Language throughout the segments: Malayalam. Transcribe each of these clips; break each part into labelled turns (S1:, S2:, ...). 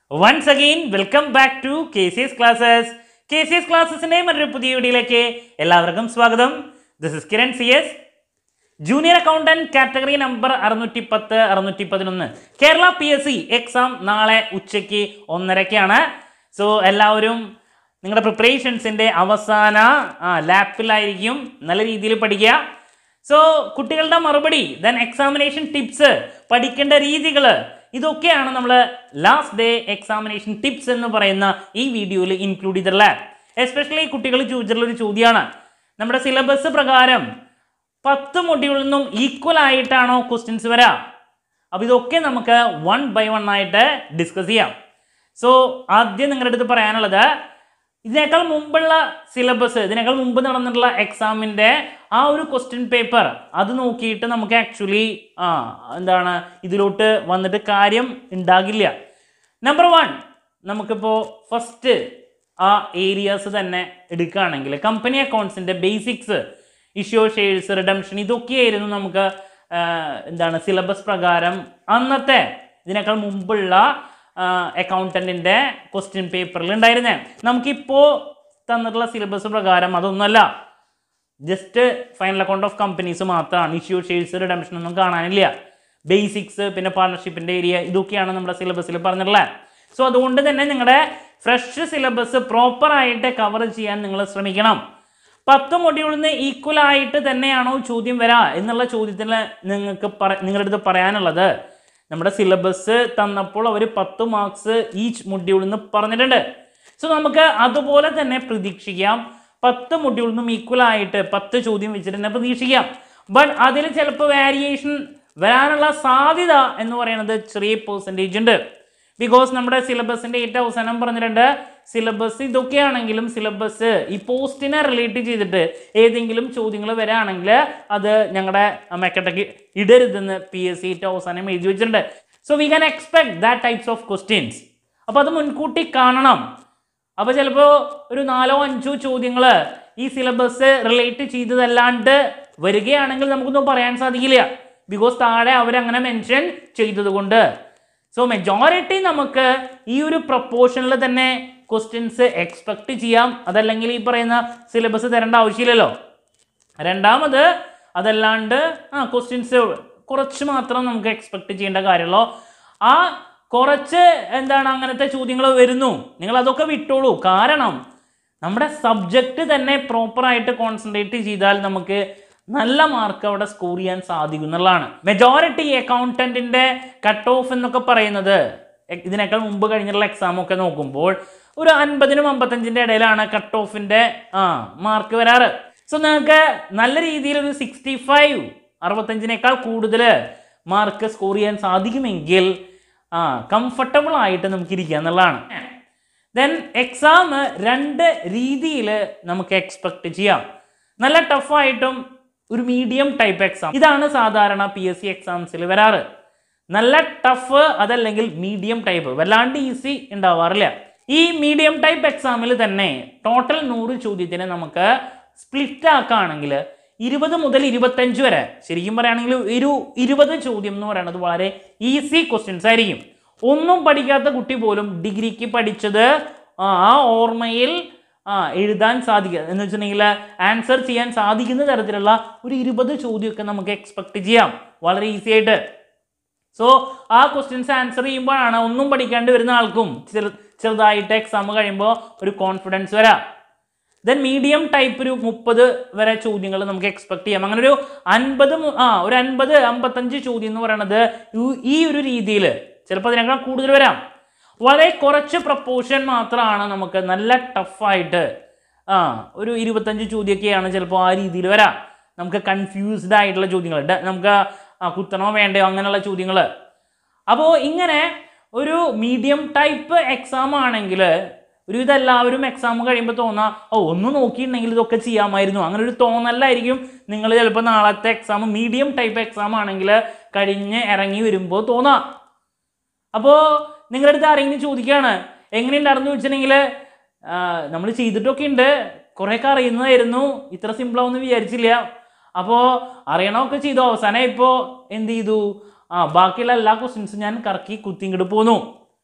S1: once again welcome back to K C S classes K C S ക്ലാസ്സസിൻ്റെ മറ്റൊരു പുതിയ വീഡിയോയിലേക്ക് എല്ലാവർക്കും സ്വാഗതം this is Kiran C S junior accountant category number അറുന്നൂറ്റി പത്ത് അറുന്നൂറ്റി പതിനൊന്ന് Kerala P S C exam നാളെ ഉച്ചയ്ക്ക് ഒന്നരയ്ക്കാണ് സോ എല്ലാവരും നിങ്ങളുടെ പ്രിപ്പറേഷൻസിൻ്റെ അവസാന ആ, ലാപ്പിലായിരിക്കും നല്ല രീതിയിൽ പഠിക്കുക സോ കുട്ടികളുടെ മറുപടി ദെൻ എക്സാമിനേഷൻ ടിപ്സ് പഠിക്കേണ്ട രീതികൾ ഇതൊക്കെയാണ് നമ്മൾ ലാസ്റ്റ് ഡേ എക്സാമിനേഷൻ ടിപ്സ് എന്ന് പറയുന്ന ഈ വീഡിയോയിൽ ഇൻക്ലൂഡ് ചെയ്തിട്ടുള്ളത് എസ്പെഷ്യലി കുട്ടികൾ ചോദിച്ചിട്ടുള്ള ഒരു ചോദ്യമാണ് നമ്മുടെ സിലബസ് പ്രകാരം പത്ത് മൊഡ്യൂളിൽ നിന്നും ഈക്വൽ ആയിട്ടാണോ ക്വസ്റ്റ്യൻസ് വരിക അപ്പോൾ ഇതൊക്കെ നമുക്ക് വൺ ബൈ വൺ ആയിട്ട് ഡിസ്കസ് ചെയ്യാം സോ ആദ്യം നിങ്ങളുടെ അടുത്ത് പറയാനുള്ളത് ഇതിനേക്കാൾ മുമ്പുള്ള സിലബസ് ഇതിനേക്കാൾ മുമ്പ് നടന്നിട്ടുള്ള എക്സാമിൻ്റെ ആ ഒരു ക്വസ്റ്റ്യൻ പേപ്പർ അത് നോക്കിയിട്ട് നമുക്ക് ആക്ച്വലി ആ എന്താണ് ഇതിലോട്ട് വന്നിട്ട് കാര്യം ഉണ്ടാകില്ല നമ്പർ വൺ നമുക്കിപ്പോൾ ഫസ്റ്റ് ആ ഏരിയാസ് തന്നെ എടുക്കുകയാണെങ്കിൽ കമ്പനി അക്കൗണ്ട്സിൻ്റെ ബേസിക്സ് ഇഷ്യൂ ഷെയർസ് റിഡംഷൻ ഇതൊക്കെയായിരുന്നു നമുക്ക് ആ, എന്താണ് സിലബസ് പ്രകാരം അന്നത്തെ ഇതിനേക്കാൾ മുമ്പുള്ള അക്കൗണ്ടൻറ്റിൻ്റെ ക്വസ്റ്റ്യൻ പേപ്പറിൽ ഉണ്ടായിരുന്നത് നമുക്കിപ്പോൾ തന്നിട്ടുള്ള സിലബസ് പ്രകാരം അതൊന്നുമല്ല just final account of companies മാത്രമാണ് ഇഷ്യൂ ഷെയർസ് റിഡംഷൻ ഒന്നും കാണാനില്ല ബേസിക്സ് പിന്നെ പാർട്ണർഷിപ്പിൻ്റെ ഏരിയ ഇതൊക്കെയാണ് നമ്മുടെ സിലബസിൽ പറഞ്ഞിട്ടുള്ളത് സോ അതുകൊണ്ട് തന്നെ നിങ്ങളുടെ ഫ്രഷ് സിലബസ് പ്രോപ്പറായിട്ട് കവർ ചെയ്യാൻ നിങ്ങൾ ശ്രമിക്കണം പത്ത് മൊഡ്യൂളിൽ നിന്ന് ഈക്വൽ ആയിട്ട് തന്നെയാണോ ചോദ്യം വരാ എന്നുള്ള ചോദ്യത്തിന് നിങ്ങൾക്ക് പറ നിങ്ങളുടെ അടുത്ത് പറയാനുള്ളത് നമ്മുടെ സിലബസ് തന്നപ്പോൾ അവർ പത്ത് മാർക്സ് ഈച്ച് മൊഡ്യൂളിൽ നിന്ന് പറഞ്ഞിട്ടുണ്ട് സോ നമുക്ക് അതുപോലെ തന്നെ പ്രതീക്ഷിക്കാം പത്ത് മൊഡ്യൂളിൽ നിന്നും ഈക്വൽ ആയിട്ട് പത്ത് ചോദ്യം വെച്ചിട്ട് തന്നെ പ്രതീക്ഷിക്കാം ബട്ട് അതിൽ ചിലപ്പോൾ വേരിയേഷൻ വരാനുള്ള സാധ്യത എന്ന് പറയുന്നത് ചെറിയ പെർസെൻറ്റേജ് ഉണ്ട് ബിക്കോസ് നമ്മുടെ സിലബസിൻ്റെ ഏറ്റവും അവസാനം പറഞ്ഞിട്ടുണ്ട് സിലബസ് ഇതൊക്കെയാണെങ്കിലും സിലബസ് ഈ പോസ്റ്റിനെ റിലേറ്റ് ചെയ്തിട്ട് ഏതെങ്കിലും ചോദ്യങ്ങൾ വരാണെങ്കിൽ അത് ഞങ്ങളുടെ മെക്കട്ടയ്ക്ക് ഇടരുതെന്ന് പി എസ് സി ഏറ്റവും അവസാനം എഴുതി വെച്ചിട്ടുണ്ട് so we can expect that types of questions അപ്പോൾ അത് മുൻകൂട്ടി കാണണം അപ്പോൾ ചിലപ്പോൾ ഒരു നാലോ അഞ്ചോ ചോദ്യങ്ങൾ ഈ സിലബസ് റിലേറ്റ് ചെയ്തതല്ലാണ്ട് വരികയാണെങ്കിൽ നമുക്കൊന്നും പറയാൻ സാധിക്കില്ല ബിക്കോസ് താഴെ അവരങ്ങനെ മെൻഷൻ ചെയ്തതുകൊണ്ട് സോ മെജോറിറ്റി നമുക്ക് ഈ ഒരു പ്രപ്പോർഷനിൽ തന്നെ ക്വസ്റ്റ്യൻസ് എക്സ്പെക്ട് ചെയ്യാം അതല്ലെങ്കിൽ ഈ പറയുന്ന സിലബസ് തരേണ്ട ആവശ്യമില്ലല്ലോ രണ്ടാമത് അതല്ലാണ്ട് ആ ക്വസ്റ്റ്യൻസ് കുറച്ച് മാത്രം നമുക്ക് എക്സ്പെക്ട് ചെയ്യേണ്ട കാര്യമുള്ളൂ ആ കുറച്ച് എന്താണ് അങ്ങനത്തെ ചോദ്യങ്ങൾ വരുന്നു നിങ്ങൾ അതൊക്കെ വിട്ടോളൂ കാരണം നമ്മുടെ സബ്ജക്റ്റ് തന്നെ പ്രോപ്പറായിട്ട് കോൺസെൻട്രേറ്റ് ചെയ്താൽ നമുക്ക് നല്ല മാർക്ക് അവിടെ സ്കോർ ചെയ്യാൻ സാധിക്കും എന്നുള്ളതാണ് മെജോറിറ്റി അക്കൗണ്ടൻറ്റിൻ്റെ കട്ട് ഓഫ് എന്നൊക്കെ പറയുന്നത് എ- ഇതിനേക്കാൾ മുമ്പ് കഴിഞ്ഞിട്ടുള്ള എക്സാം ഒക്കെ നോക്കുമ്പോൾ ഒരു അൻപതിനും അമ്പത്തഞ്ചിൻ്റെ ഇടയിലാണ് കട്ട് ഓഫിൻ്റെ ആ മാർക്ക് വരാറ് സോ നിങ്ങൾക്ക് നല്ല രീതിയിൽ ഒരു സിക്സ്റ്റി ഫൈവ് അറുപത്തഞ്ചിനേക്കാൾ കൂടുതൽ മാർക്ക് സ്കോർ ചെയ്യാൻ സാധിക്കുമെങ്കിൽ ആ കംഫർട്ടബിൾ ആയിട്ട് നമുക്ക് ഇരിക്കുക എന്നുള്ളതാണ് ദെൻ എക്സാം രണ്ട് രീതിയിൽ നമുക്ക് എക്സ്പെക്ട് ചെയ്യാം നല്ല ടഫായിട്ടും ഒരു മീഡിയം ടൈപ്പ് എക്സാം ഇതാണ് സാധാരണ പി എസ് സി എക്സാംസിൽ വരാറ് നല്ല ടഫ് അതല്ലെങ്കിൽ മീഡിയം ടൈപ്പ് വല്ലാണ്ട് ഈസി ഉണ്ടാവാറില്ല ഈ മീഡിയം ടൈപ്പ് എക്സാമിൽ തന്നെ ടോട്ടൽ നൂറ് ചോദ്യത്തിന് നമുക്ക് സ്പ്ലിറ്റ് ആക്കുകയാണെങ്കിൽ ഇരുപത് മുതൽ ഇരുപത്തഞ്ച് വരെ ശരിക്കും പറയുകയാണെങ്കിൽ ഒരു ഇരുപത് ചോദ്യം എന്ന് പറയുന്നത് വളരെ ഈസി ക്വസ്റ്റ്യൻസ് ആയിരിക്കും ഒന്നും പഠിക്കാത്ത കുട്ടി പോലും ഡിഗ്രിക്ക് പഠിച്ചത് ആ ആ ഓർമ്മയിൽ ആ എഴുതാൻ സാധിക്കുക എന്ന് വെച്ചിട്ടുണ്ടെങ്കിൽ ആൻസർ ചെയ്യാൻ സാധിക്കുന്ന തരത്തിലുള്ള ഒരു ഇരുപത് ചോദ്യമൊക്കെ നമുക്ക് എക്സ്പെക്ട് ചെയ്യാം വളരെ ഈസി ആയിട്ട് സോ ആ ക്വസ്റ്റ്യൻസ് ആൻസർ ചെയ്യുമ്പോഴാണ് ഒന്നും പഠിക്കാണ്ട് വരുന്ന ആൾക്കും ചെറു ചെറുതായിട്ട് എക്സാം കഴിയുമ്പോൾ ഒരു കോൺഫിഡൻസ് വരാം ദെൻ മീഡിയം ടൈപ്പ് ഒരു മുപ്പത് വരെ ചോദ്യങ്ങൾ നമുക്ക് എക്സ്പെക്ട് ചെയ്യാം അങ്ങനെ ഒരു അൻപത് മു- ആ ഒരു അൻപത് അമ്പത്തഞ്ച് ചോദ്യം എന്ന് പറയുന്നത് ഈ- ഈ ഒരു രീതിയിൽ ചിലപ്പോൾ അതിനേക്കാൾ കൂടുതൽ വരാം വളരെ കുറച്ച് പ്രപ്പോർഷൻ മാത്രമാണ് നമുക്ക് നല്ല ടഫായിട്ട് ആ ഒരു ഇരുപത്തഞ്ച് ചോദ്യമൊക്കെയാണ് ചിലപ്പോൾ ആ രീതിയിൽ വരാം നമുക്ക് കൺഫ്യൂസ്ഡ് ആയിട്ടുള്ള ചോദ്യങ്ങൾ ഡ- നമുക്ക് ആ കുത്തണോ വേണ്ടയോ അങ്ങനെയുള്ള ചോദ്യങ്ങൾ അപ്പോൾ ഇങ്ങനെ ഒരു മീഡിയം ടൈപ്പ് എക്സാം ആണെങ്കിൽ ഒരു ഇതെല്ലാവരും എക്സാം കഴിയുമ്പോൾ തോന്നാം ഓ ഒന്ന് നോക്കിയിട്ടുണ്ടെങ്കിൽ ഇതൊക്കെ ചെയ്യാമായിരുന്നു അങ്ങനെ ഒരു തോന്നലായിരിക്കും നിങ്ങൾ ചിലപ്പോൾ നാളത്തെ എക്സാം മീഡിയം ടൈപ്പ് എക്സാം ആണെങ്കിൽ കഴിഞ്ഞ് ഇറങ്ങി വരുമ്പോൾ തോന്നാം അപ്പോൾ നിങ്ങളുടെ അടുത്ത് ആരെങ്കിലും ചോദിക്കുകയാണ് എങ്ങനെയുണ്ടായിരുന്നു വെച്ചിട്ടുണ്ടെങ്കിൽ നമ്മൾ ചെയ്തിട്ടൊക്കെ ഉണ്ട് കുറേയൊക്കെ അറിയുന്നതായിരുന്നു ഇത്ര സിമ്പിളാവെന്ന് വിചാരിച്ചില്ല അപ്പോൾ അറിയണമൊക്കെ ചെയ്തു അവസാനം ഇപ്പോൾ എന്ത് ചെയ്തു ആ ബാക്കിയുള്ള എല്ലാ ക്വസ്റ്റ്യൻസും ഞാൻ കറക്കി കുത്തി ഇങ്ങോട്ട് പോന്നു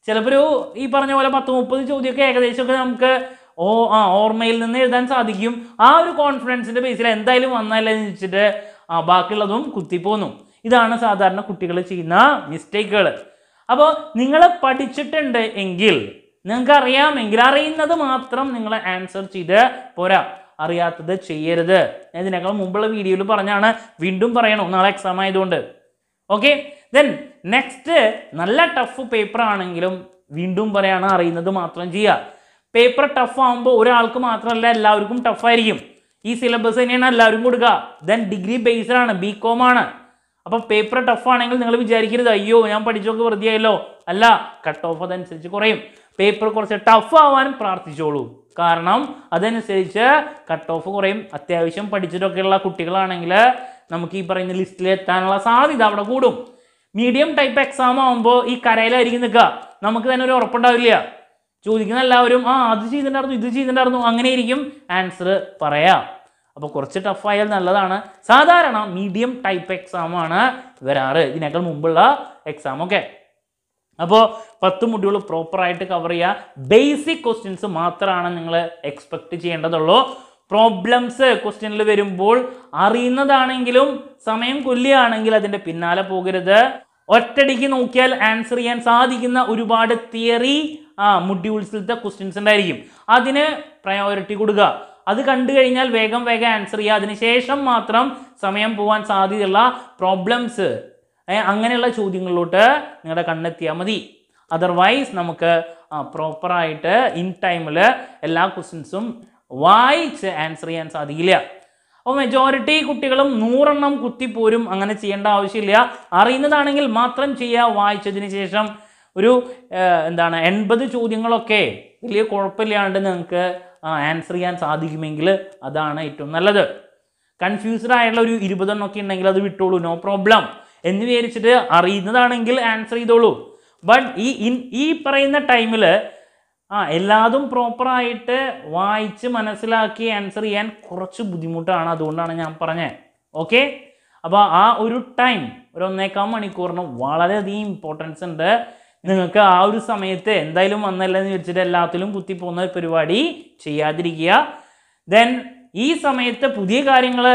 S1: ചിലപ്പോൾ ഒരു ഈ പറഞ്ഞ പോലെ പത്ത് മുപ്പത് ചോദ്യമൊക്കെ ഏകദേശമൊക്കെ നമുക്ക് ഓ ആ ഓർമ്മയിൽ നിന്ന് എഴുതാൻ സാധിക്കും ആ ഒരു കോൺഫിഡൻസിൻ്റെ ബേസിൽ എന്തായാലും വന്നല്ലേ എന്ന് വെച്ചിട്ട് ആ ബാക്കിയുള്ളതും കുത്തിപ്പോന്നു ഇതാണ് സാധാരണ കുട്ടികൾ ചെയ്യുന്ന മിസ്റ്റേക്കുകൾ അപ്പോൾ നിങ്ങൾ പഠിച്ചിട്ടുണ്ട് എങ്കിൽ നിങ്ങൾക്ക് അറിയാമെങ്കിൽ അറിയുന്നത് മാത്രം നിങ്ങൾ ആൻസർ ചെയ്ത് പോരാ അറിയാത്തത് ചെയ്യരുത് ഞാൻ ഇതിനേക്കാൾ മുമ്പുള്ള വീഡിയോയിൽ പറഞ്ഞാണ് വീണ്ടും പറയണം നാളെ എക്സാം ആയതുകൊണ്ട് ഓക്കെ ദെൻ നെക്സ്റ്റ് നല്ല ടഫ് പേപ്പർ ആണെങ്കിലും വീണ്ടും പറയാണ് അറിയുന്നത് മാത്രം ചെയ്യുക പേപ്പർ ടഫ് ആകുമ്പോൾ ഒരാൾക്ക് മാത്രമല്ല എല്ലാവർക്കും ടഫായിരിക്കും ഈ സിലബസ് തന്നെയാണ് എല്ലാവരും കൊടുക്കുക ദെൻ ഡിഗ്രി ബേസ്ഡ് ആണ് ബി കോം ആണ് അപ്പോൾ പേപ്പർ ടഫ് ആണെങ്കിൽ നിങ്ങൾ വിചാരിക്കരുത് അയ്യോ ഞാൻ പഠിച്ചൊക്കെ വെറുതെ ആയല്ലോ അല്ല കട്ട് ഓഫ് അതനുസരിച്ച് കുറയും പേപ്പർ കുറച്ച് ടഫ് ആവാൻ പ്രാർത്ഥിച്ചോളൂ കാരണം അതനുസരിച്ച് കട്ട് ഓഫ് കുറയും അത്യാവശ്യം പഠിച്ചിട്ടൊക്കെയുള്ള കുട്ടികളാണെങ്കിൽ നമുക്ക് ഈ പറയുന്ന ലിസ്റ്റിൽ എത്താനുള്ള സാധ്യത അവിടെ കൂടും മീഡിയം ടൈപ്പ് എക്സാം ആകുമ്പോൾ ഈ കരയിലായിരിക്കും നിൽക്കുക നമുക്ക് തന്നെ ഒരു ഉറപ്പുണ്ടാവില്ല ചോദിക്കുന്ന എല്ലാവരും ആ അത് ചെയ്തിട്ടുണ്ടായിരുന്നു ഇത് ചെയ്തിട്ടുണ്ടായിരുന്നു അങ്ങനെയായിരിക്കും ആൻസർ പറയാം അപ്പോൾ കുറച്ച് ടഫ് ആയാൽ നല്ലതാണ് സാധാരണ മീഡിയം ടൈപ്പ് എക്സാം ആണ് വരാറ് ഇതിനേക്കാൾ മുമ്പുള്ള എക്സാം ഒക്കെ അപ്പോൾ പത്ത് മൊഡ്യൂൾ പ്രോപ്പറായിട്ട് കവർ ചെയ്യുക ബേസിക് ക്വസ്റ്റ്യൻസ് മാത്രമാണ് നിങ്ങൾ എക്സ്പെക്ട് ചെയ്യേണ്ടതുള്ളൂ പ്രോബ്ലംസ് ക്വസ്റ്റ്യനിൽ വരുമ്പോൾ അറിയുന്നതാണെങ്കിലും സമയം കൊല്ലുകയാണെങ്കിൽ അതിൻ്റെ പിന്നാലെ പോകരുത് ഒറ്റടിക്ക് നോക്കിയാൽ ആൻസർ ചെയ്യാൻ സാധിക്കുന്ന ഒരുപാട് തിയറി ആ മൊഡ്യൂൾസിലത്തെ ക്വസ്റ്റ്യൻസ് ഉണ്ടായിരിക്കും അതിന് പ്രയോറിറ്റി കൊടുക്കുക അത് കണ്ടു കഴിഞ്ഞാൽ വേഗം വേഗം ആൻസർ ചെയ്യുക അതിനുശേഷം മാത്രം സമയം പോകാൻ സാധ്യതയുള്ള പ്രോബ്ലംസ് അങ്ങനെയുള്ള ചോദ്യങ്ങളിലോട്ട് നിങ്ങളുടെ കണ്ണെത്തിയാൽ മതി അതർവൈസ് നമുക്ക് പ്രോപ്പറായിട്ട് ഇൻ ടൈമിൽ എല്ലാ ക്വസ്റ്റ്യൻസും വായിച്ച് ആൻസർ ചെയ്യാൻ സാധിക്കില്ല അപ്പോൾ മെജോറിറ്റി കുട്ടികളും നൂറെണ്ണം കുത്തിപ്പോരും അങ്ങനെ ചെയ്യേണ്ട ആവശ്യമില്ല അറിയുന്നതാണെങ്കിൽ മാത്രം ചെയ്യുക വായിച്ചതിന് ശേഷം ഒരു ഏഹ്, എന്താണ് എൺപത് ചോദ്യങ്ങളൊക്കെ വലിയ കുഴപ്പമില്ലാണ്ട് നിങ്ങൾക്ക് ആൻസർ ചെയ്യാൻ സാധിക്കുമെങ്കിൽ അതാണ് ഏറ്റവും നല്ലത് കൺഫ്യൂസ്ഡ് ആയിട്ടുള്ള ഒരു ഇരുപതെണ്ണം ഒക്കെ ഉണ്ടെങ്കിൽ അത് വിട്ടോളൂ നോ പ്രോബ്ലം എന്ന് വിചാരിച്ചിട്ട് അറിയുന്നതാണെങ്കിൽ ആൻസർ ചെയ്തോളൂ ബട്ട് ഈ ഇൻ ഈ പറയുന്ന ടൈമിൽ ആ എല്ലാതും പ്രോപ്പറായിട്ട് വായിച്ച് മനസ്സിലാക്കി ആൻസർ ചെയ്യാൻ കുറച്ച് ബുദ്ധിമുട്ടാണ് അതുകൊണ്ടാണ് ഞാൻ പറഞ്ഞത് ഓക്കെ അപ്പോൾ ആ ഒരു ടൈം ഒരു ഒന്നേക്കാൽ മണിക്കൂറിന് വളരെയധികം ഇമ്പോർട്ടൻസ് ഉണ്ട് നിങ്ങൾക്ക് ആ ഒരു സമയത്ത് എന്തായാലും വന്നല്ല എന്ന് വെച്ചിട്ട് എല്ലാത്തിലും കുത്തിപ്പോകുന്ന പരിപാടി ചെയ്യാതിരിക്കുക ദെൻ ഈ സമയത്ത് പുതിയ കാര്യങ്ങൾ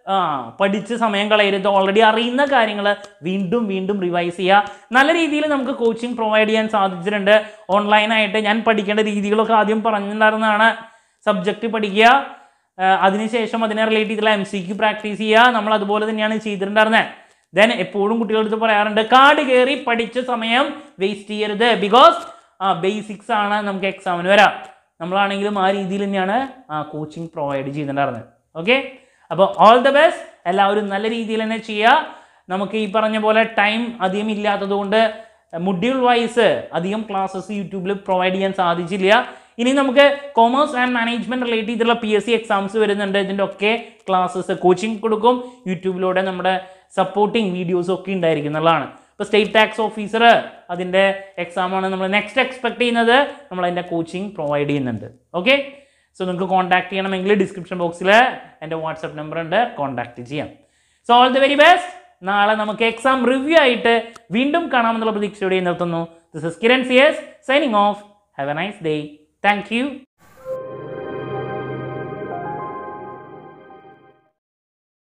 S1: പഠിച്ച് സമയം കളയരുത് ഓൾറെഡി അറിയുന്ന കാര്യങ്ങൾ വീണ്ടും വീണ്ടും റിവൈസ് ചെയ്യുക നല്ല രീതിയിൽ നമുക്ക് കോച്ചിങ് പ്രൊവൈഡ് ചെയ്യാൻ സാധിച്ചിട്ടുണ്ട് ഓൺലൈനായിട്ട് ഞാൻ പഠിക്കേണ്ട രീതികളൊക്കെ ആദ്യം പറഞ്ഞിട്ടുണ്ടായിരുന്നതാണ് സബ്ജക്റ്റ് പഠിക്കുക ആ, അതിനുശേഷം അതിനെ റിലേറ്റ് ചെയ്തിട്ടുള്ള എം സി ക്യു പ്രാക്ടീസ് ചെയ്യുക നമ്മൾ അതുപോലെ തന്നെയാണ് ചെയ്തിട്ടുണ്ടായിരുന്നത് ദെൻ എപ്പോഴും കുട്ടികളടുത്ത് പറയാറുണ്ട് കാർഡ് കയറി പഠിച്ച സമയം വേസ്റ്റ് ചെയ്യരുത് ബിക്കോസ് ആ ബേസിക്സ് ആണ് നമുക്ക് എക്സാമിന് വരാം നമ്മളാണെങ്കിലും ആ രീതിയിൽ തന്നെയാണ് ആ കോച്ചിങ് പ്രൊവൈഡ് ചെയ്തിട്ടുണ്ടായിരുന്നത് ഓക്കെ അപ്പോൾ ഓൾ ദ ബെസ്റ്റ് എല്ലാവരും നല്ല രീതിയിൽ തന്നെ ചെയ്യുക നമുക്ക് ഈ പറഞ്ഞ പോലെ ടൈം അധികം ഇല്ലാത്തതുകൊണ്ട് മൊഡ്യൂൾ വൈസ് അധികം ക്ലാസ്സസ് യൂട്യൂബിൽ പ്രൊവൈഡ് ചെയ്യാൻ സാധിച്ചില്ല ഇനി നമുക്ക് കോമേഴ്സ് ആൻഡ് മാനേജ്മെന്റ് റിലേറ്റ് ചെയ്തിട്ടുള്ള പി എസ് സി എക്സാംസ് വരുന്നുണ്ട് ഇതിൻ്റെ ഒക്കെ ക്ലാസ്സസ് കോച്ചിങ് കൊടുക്കും യൂട്യൂബിലൂടെ നമ്മുടെ സപ്പോർട്ടിങ് വീഡിയോസ് ഒക്കെ ഉണ്ടായിരിക്കും എന്നുള്ളതാണ് ഇപ്പോൾ സ്റ്റേറ്റ് ടാക്സ് ഓഫീസർ അതിൻ്റെ എക്സാമാണ് നമ്മൾ നെക്സ്റ്റ് എക്സ്പെക്ട് ചെയ്യുന്നത് നമ്മൾ അതിൻ്റെ കോച്ചിങ് പ്രൊവൈഡ് ചെയ്യുന്നുണ്ട് ഓക്കെ സോ നിങ്ങൾക്ക് കോൺടാക്ട് ചെയ്യണമെങ്കിൽ ഡിസ്ക്രിപ്ഷൻ ബോക്സിൽ എൻ്റെ വാട്സപ്പ് നമ്പർ ഉണ്ട് കോൺടാക്ട് ചെയ്യാം so all the very best നാളെ നമുക്ക് എക്സാം റിവ്യൂ ആയിട്ട് വീണ്ടും കാണാമെന്നുള്ള പ്രതീക്ഷയോടെ നിർത്തുന്നു this is Kiran CS signing off have a nice day thank U